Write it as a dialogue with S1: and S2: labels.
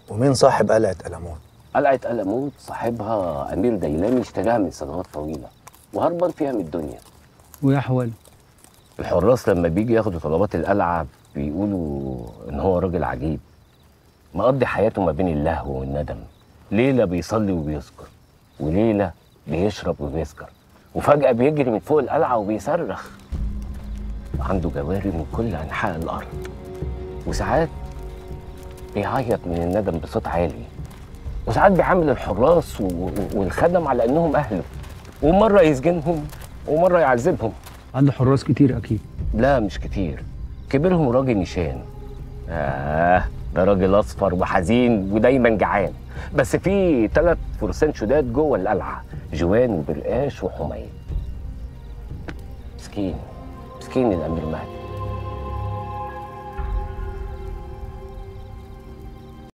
S1: ومين صاحب قلعه قلموت
S2: قلعة قلموت صاحبها أمير ديلاني اشتراها من سنوات طويلة وهربان فيها من الدنيا
S3: ويا حوالي
S2: الحراس لما بيجي ياخدوا طلبات القلعة بيقولوا إن هو راجل عجيب مقضي حياته ما بين اللهو والندم ليلة بيصلي وبيذكر وليلة بيشرب وبيسكر وفجأة بيجري من فوق القلعة وبيصرخ عنده جواري من كل أنحاء الأرض وساعات بيعيط من الندم بصوت عالي وساعات بيعامل الحراس و- و- والخدم على انهم اهله ومره يسجنهم ومره يعذبهم
S3: عنده حراس كتير اكيد
S2: لا مش كتير كبيرهم راجل نشان آه ده راجل اصفر وحزين ودايما جعان بس في ثلاث فرسان شداد جوه القلعه جوان وبرقاش وحميد مسكين مسكين الامير مهدي